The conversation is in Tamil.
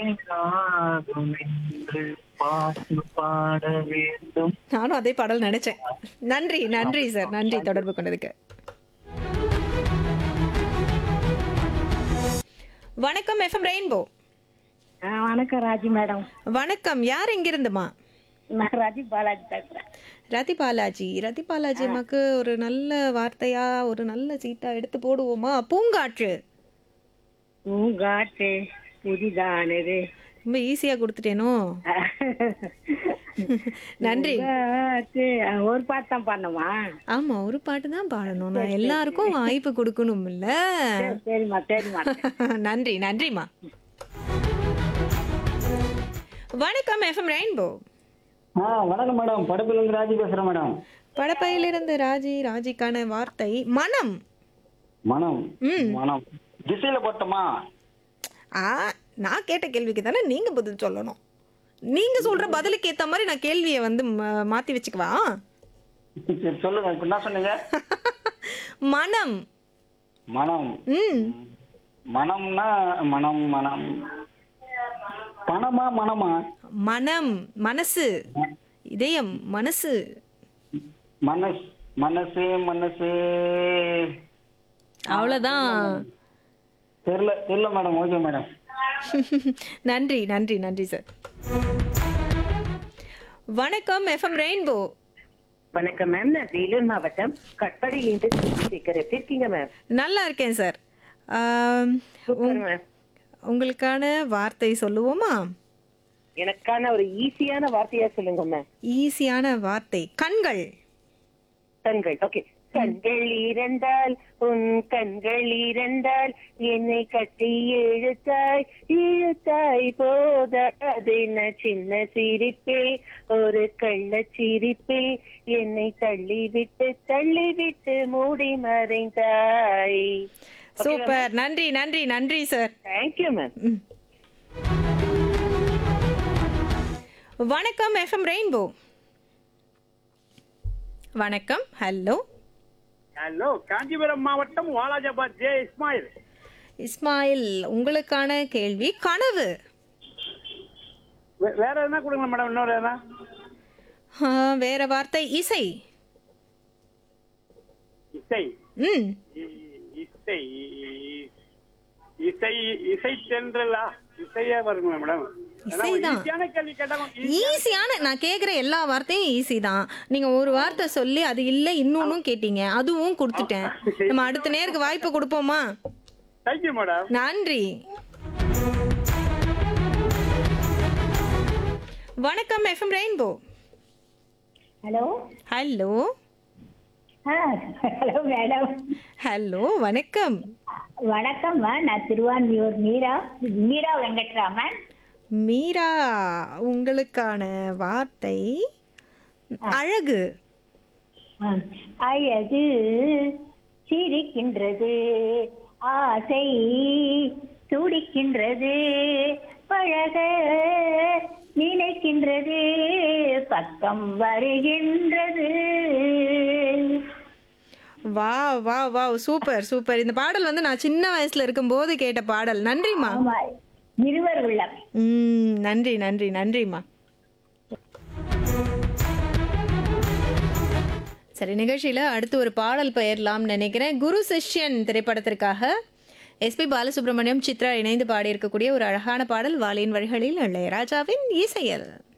ஆகும் என்று பாட்டு பாட வேண்டும் நானும் அதே பாடல் நினைச்சேன் நன்றி நன்றி சார் நன்றி தொடர்பு கொண்டதுக்கு வணக்கம் எஃப்எம் ரெயின்போ ஆ, வணக்கம் ராஜி மேடம் வணக்கம் யார் எங்கிருந்துமா நான் ராஜி பாலாஜி பேசுறேன் ரதி பாலாஜி ரதி பாலாஜி அம்மாக்கு ஒரு நல்ல வார்த்தையா ஒரு நல்ல சீட்டா எடுத்து போடுவோமா பூங்காற்று பூங்காற்று புதிதானது ரொம்ப ஈஸியா கொடுத்துட்டேனோ நன்றி பூங்காற்று, ஆ, ஒரு பாட்டு தான் பண்ணுமா ஆமா ஒரு பாட்டு தான் பாடணும் நான் எல்லாருக்கும் வாய்ப்பு கொடுக்கணும் இல்ல சரிம்மா சரிம்மா நன்றி நன்றிம்மா வணக்கம் எஃப்எம் ரெயின்போ ஆ வணக்கம் மேடம் படப்பிலிருந்து ராஜி பேசுறேன் மேடம் படப்பையிலிருந்து ராஜி ராஜிக்கான வார்த்தை மனம் மனம் ம் மனம் திசையில போட்டோமா ஆ நான் கேட்ட கேள்விக்கு தானே நீங்க பதில் சொல்லணும் நீங்க சொல்ற பதிலுக்கு ஏத்த மாதிரி நான் கேள்வியை வந்து ம- மாத்தி வச்சுக்குவா சரி, சொல்லுங்க இப்ப என்ன சொன்னீங்க மனம் மனம் ம் மனம்னா மனம் மனம் பணமா மனமா மனம் மனசு இதயம் மனசு மனஸ் மனசு மனசு அவ்வளவுதான் தெரியல தெரியல மேடம் ஓகே மேடம் நன்றி நன்றி நன்றி சார் வணக்கம் எஃப்எம் ரெயின்போ வணக்கம் மேம் நான் வேலூர் மாவட்டம் கட்பாடியிலிருந்து பேசுகிறேன் எப்படி இருக்கீங்க மேம் நல்லா இருக்கேன் சார் ஆம், சூப்பர் மேம் உங்களுக்கான வார்த்தை சொல்லுவோமா எனக்கான ஒரு ஈஸியான வார்த்தையா சொல்லுங்க மேம் ஈஸியான வார்த்தை கண்கள் கண்கள் ஓகே கண்கள் இரண்டால் உன் கண்கள் இரண்டால் என்னை கட்டி இழுத்தாய் இழுத்தாய் போத அதென்ன சின்ன சிரிப்பே ஒரு கள்ள சிரிப்பே என்னை தள்ளிவிட்டு தள்ளிவிட்டு மூடி மறைந்தாய் சூப்பர் நன்றி நன்றி நன்றி சார் தேங்க்யூ மேம் வணக்கம் எஃப்எம் ரெயின்போ வணக்கம் ஹலோ ஹலோ காஞ்சிபுரம் மாவட்டம் வாலாஜாபாத் ஜே இஸ்மாயில் இஸ்மாயில் உங்களுக்கான கேள்வி கனவு வே- வேற என்ன கொடுங்க மேடம் இன்னொரு என்ன ஆ, வேற வார்த்தை இசை இசை ம் இ- இசை இசை இசை தென்றலா இசையே வருங்க மேடம் இசைதான். ஈஸியான கேள்வி கேட்டாங்க ஈஸியான நான் கேட்குற எல்லா வார்த்தையும் ஈஸி தான் நீங்க ஒரு வார்த்தை சொல்லி அது இல்லை இன்னொன்னும் கேட்டீங்க அதுவும் கொடுத்துட்டேன் நம்ம அடுத்த நேருக்கு வாய்ப்பு கொடுப்போமா தேங்க்யூ மேடம் நன்றி வணக்கம் FM rainbow hello hello hello madam hello வணக்கம் வணக்கம்மா நான் திருவான்மியூர் மீரா மீரா வெங்கட்ராமன் மீரா உங்களுக்கான வார்த்தை அழகு ம். அழகு சிரிக்கின்றது ஆசை துடிக்கின்றது பழக நினைக்கின்றது பக்கம் வருகின்றது வா வா வா சூப்பர் சூப்பர் இந்த பாடல் வந்து நான் சின்ன வயசுல இருக்கும்போது கேட்ட பாடல் நன்றிம்மா ஆமா இருவர் உள்ளம் ம் நன்றி நன்றி நன்றிம்மா சரி நிகழ்ச்சியில் அடுத்து ஒரு பாடல் பெயரலாம்னு நினைக்கிறேன் குரு சிஷ்யன் திரைப்படத்திற்காக எஸ்பி பாலசுப்ரமணியம் சித்ரா இணைந்து பாடியிருக்கக்கூடிய ஒரு அழகான பாடல் வாலியின் வழிகளில் இளையராஜாவின் இசையல்